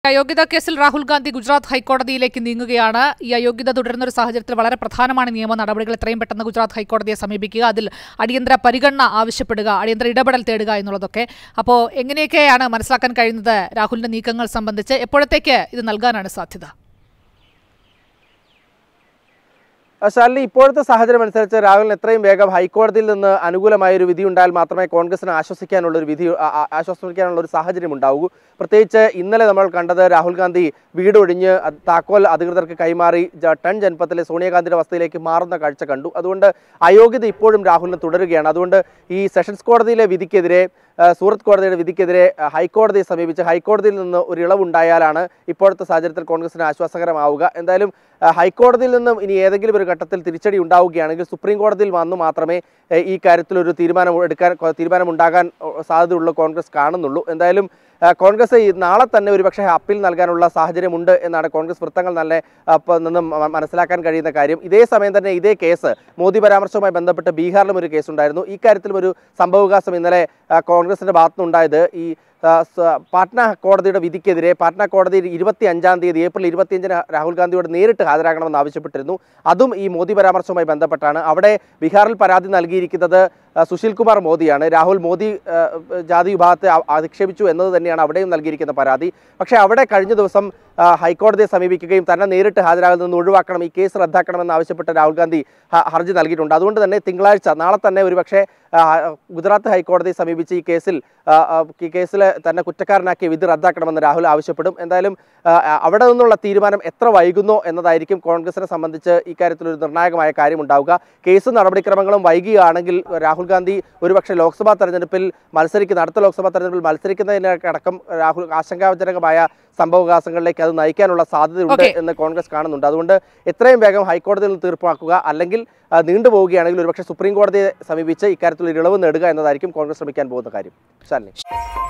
അയോഗ്യത കേസിൽ രാഹുൽ ഗാന്ധി ഗുജറാത്ത് ഹൈക്കോടതിയിലേക്ക് നീങ്ങുകയാണ് ഈ അയോഗ്യത തുടരുന്ന ഒരു സാഹചര്യത്തിൽ വളരെ പ്രധാനമാണ് നിയമ നടപടികൾ എത്രയും പെട്ടെന്ന് ഗുജറാത്ത് ഹൈക്കോടതിയെ സമീപിക്കുക അതിൽ അടിയന്തര പരിഗണന ആവശ്യപ്പെടുക അടിയന്തര ഇടപെടൽ തേടുക എന്നുള്ളതൊക്കെ അപ്പോൾ എങ്ങനെയൊക്കെയാണ് മനസ്സിലാക്കാൻ കഴിയുന്നത് രാഹുലിന്റെ നീക്കങ്ങൾ സംബന്ധിച്ച് എപ്പോഴത്തേക്ക് ഇത് നൽകാനാണ് സാധ്യത ശാലിനി ഇപ്പോഴത്തെ സാഹചര്യം അനുസരിച്ച് രാഹുലിന് എത്രയും വേഗം ഹൈക്കോടതിയിൽ നിന്ന് അനുകൂലമായ ഒരു വിധി ഉണ്ടായാൽ മാത്രമേ കോൺഗ്രസിന് ആശ്വസിക്കാനുള്ള ഒരു വിധി ആ- ആ- ആശ്വസിക്കാനുള്ള ഒരു സാഹചര്യം ഉണ്ടാവൂ പ്രത്യേകിച്ച് ഇന്നലെ നമ്മൾ കണ്ടത് രാഹുൽ ഗാന്ധി വീട് ഒഴിഞ്ഞ് അത് താക്കോൽ അധികൃതർക്ക് കൈമാറി ജ- ടൺ ജനപത്തിലെ സോണിയാഗാന്ധിയുടെ വസതിയിലേക്ക് മാറുന്ന കാഴ്ച കണ്ടു അതുകൊണ്ട് അയോഗ്യത ഇപ്പോഴും രാഹുലിന് തുടരുകയാണ് അതുകൊണ്ട് ഈ സെഷൻസ് കോടതിയിലെ വിധിക്കെതിരെ ആ, സൂറത്ത് കോടതിയുടെ വിധിക്കെതിരെ ആ, ഹൈക്കോടതിയെ സമീപിച്ച് ഹൈക്കോടതിയിൽ നിന്ന് ഒരു ഇളവുണ്ടായാലാണ് ഇപ്പോഴത്തെ സാഹചര്യത്തിൽ കോൺഗ്രസിന് ആശ്വാസകരമാവുക എന്തായാലും ആ, ഹൈക്കോടതിയിൽ നിന്നും ഇനി ഏതെങ്കിലും ഒരു ഘട്ടത്തിൽ തിരിച്ചടി ഉണ്ടാവുകയാണെങ്കിൽ സുപ്രീം കോടതിയിൽ വന്നു മാത്രമേ എ, ഈ കാര്യത്തിൽ ഒരു തീരുമാനം എടുക്കാൻ തീരുമാനമുണ്ടാകാൻ സാധ്യതയുള്ള കോൺഗ്രസ് കാണുന്നുള്ളൂ എന്തായാലും ആ, കോൺഗ്രസ് ഈ നാളെ തന്നെ ഒരുപക്ഷെ അപ്പീൽ നൽകാനുള്ള സാഹചര്യമുണ്ട് എന്നാണ് കോൺഗ്രസ് വൃത്തങ്ങൾ നല്ല ആ, പ- നിന്നും മ- മനസ്സിലാക്കാൻ കഴിയുന്ന കാര്യം ഇതേ സമയം തന്നെ ഇതേ കേസ് മോദി പരാമർശവുമായി ബന്ധപ്പെട്ട് ബീഹാറിലും ഒരു കേസുണ്ടായിരുന്നു ഈ കാര്യത്തിലും ഒരു സംഭവവികാസം ഇന്നലെ ആ, കോൺഗ്രസിന്റെ ഭാഗത്തുനിന്നുണ്ടായത് ഈ ആ, സ- പാട്ന കോടതിയുടെ വിധിക്കെതിരെ പാട്ന കോടതി ഇരുപത്തി അഞ്ചാം തീയതി ഏപ്രിൽ ഇരുപത്തിയഞ്ചിന് രാഹുൽ ഗാന്ധിയോട് നേരിട്ട് ഹാജരാകണമെന്ന് ആവശ്യപ്പെട്ടിരുന്നു അതും ഈ മോദി പരാമർശവുമായി ബന്ധപ്പെട്ടാണ് അവിടെ ബീഹാറിൽ പരാതി നൽകിയിരിക്കുന്നത് ആ, സുശീൽ കുമാർ മോദിയാണ് രാഹുൽ മോദി ആ, ജാതി വിഭാഗത്തെ അ- അധിക്ഷേപിച്ചു എന്നത് തന്നെയാണ് അവിടെയും നൽകിയിരിക്കുന്ന പരാതി പക്ഷേ അവിടെ കഴിഞ്ഞ ദിവസം ആ, ഹൈക്കോടതിയെ സമീപിക്കുകയും തന്നെ നേരിട്ട് ഹാജരാകുന്നതിൽ നിന്ന് ഒഴിവാക്കണം ഈ കേസ് റദ്ദാക്കണമെന്ന് ആവശ്യപ്പെട്ട് രാഹുൽ ഗാന്ധി ഹ- ഹർജി നൽകിയിട്ടുണ്ട് അതുകൊണ്ട് തന്നെ തിങ്കളാഴ്ച നാളെ തന്നെ ഒരുപക്ഷെ ആ, ഗുജറാത്ത് ഹൈക്കോടതിയെ സമീപിച്ച് ഈ കേസിൽ ആ, ആ, ഈ കേസിൽ തന്നെ കുറ്റക്കാരനാക്കിയ വിധി റദ്ദാക്കണമെന്ന് രാഹുൽ ആവശ്യപ്പെടും എന്തായാലും ആ, ആ, അവിടെ നിന്നുള്ള തീരുമാനം എത്ര വൈകുന്നോ എന്നതായിരിക്കും കോൺഗ്രസിനെ സംബന്ധിച്ച് ഇക്കാര്യത്തിൽ ഒരു നിർണായകമായ കാര്യമുണ്ടാവുക കേസ് നടപടിക്രമങ്ങളും വൈകിയാണെങ്കിൽ രാഹുൽ ഗാന്ധി ഒരുപക്ഷെ ലോക്സഭാ തെരഞ്ഞെടുപ്പിൽ മത്സരിക്കുന്ന അടുത്ത ലോക്സഭാ തെരഞ്ഞെടുപ്പിൽ മത്സരിക്കുന്നതിനടക്കം രാഹുൽ ആശങ്കാജനകമായ സംഭവവികാസങ്ങളിലേക്ക് അത് നയിക്കാനുള്ള സാധ്യതയുണ്ട് Okay. എന്ന് കോൺഗ്രസ് കാണുന്നുണ്ട് അതുകൊണ്ട് എത്രയും വേഗം ഹൈക്കോടതിയിൽ നിന്ന് തീർപ്പാക്കുക അല്ലെങ്കിൽ ആ, നീണ്ടുപോവുകയാണെങ്കിൽ ഒരുപക്ഷെ സുപ്രീം കോടതിയെ സമീപിച്ച് ഇക്കാര്യത്തിൽ ഒരു ഇളവ് നേടുക എന്നതായിരിക്കും കോൺഗ്രസ് ശ്രമിക്കാൻ പോകുന്ന കാര്യം ശാലിനി